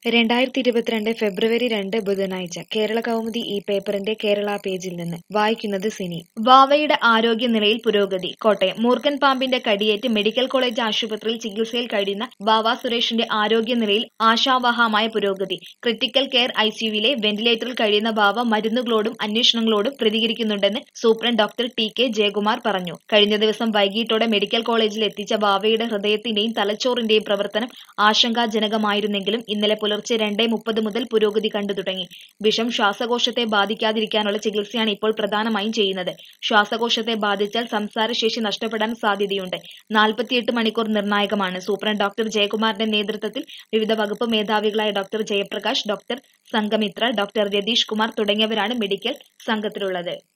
രണ്ടായിരത്തി ഇരുപത്തിരണ്ട് ഫെബ്രുവരി രണ്ട് ബുധനാഴ്ച കേരള കൗമുദി ഈ പേപ്പറിന്റെ കേരള പേജിൽ നിന്ന് വായിക്കുന്നത് സിനി വാവയുടെ ആരോഗ്യനിലയിൽ പുരോഗതി കോട്ടയം മൂർഖൻ പാമ്പിന്റെ കടിയേറ്റ് മെഡിക്കൽ കോളേജ് ആശുപത്രിയിൽ ചികിത്സയിൽ കഴിയുന്ന വാവ സുരേഷിന്റെ ആരോഗ്യനിലയിൽ ആശാവഹമായ പുരോഗതി ക്രിട്ടിക്കൽ കെയർ ഐസിയുവിലെ വെന്റിലേറ്ററിൽ കഴിയുന്ന വാവ മരുന്നുകളോടും അന്വേഷണങ്ങളോടും പ്രതികരിക്കുന്നുണ്ടെന്ന് superintendent doctor T K Jayakumar പറഞ്ഞു കഴിഞ്ഞ ദിവസം വൈകിട്ടോടെ മെഡിക്കൽ കോളേജിൽ എത്തിച്ച വാവയുടെ ഹൃദയത്തിന്റെയും തലച്ചോറിന്റെയും പ്രവർത്തനം ആശങ്കാജനകമായിരുന്നെങ്കിലും ഇന്നലെ പുലർച്ചെ രണ്ടേ മുപ്പത് മുതൽ പുരോഗതി കണ്ടു തുടങ്ങി വിഷം ശ്വാസകോശത്തെ ബാധിക്കാതിരിക്കാനുള്ള ചികിത്സയാണ് ഇപ്പോൾ പ്രധാനമായും ചെയ്യുന്നത് ശ്വാസകോശത്തെ ബാധിച്ചാൽ സംസാരശേഷി നഷ്ടപ്പെടാൻ സാധ്യതയുണ്ട് നാൽപ്പത്തിയെട്ട് മണിക്കൂർ നിർണായകമാണ് സൂപ്രണ്ട് ഡോക്ടർ ജയകുമാറിന്റെ നേതൃത്വത്തിൽ വിവിധ വകുപ്പ് മേധാവികളായ doctor Jayaprakash doctor Sangamitra doctor Ratheesh Kumar തുടങ്ങിയവരാണ് മെഡിക്കൽ സംഘത്തിലുള്ളത്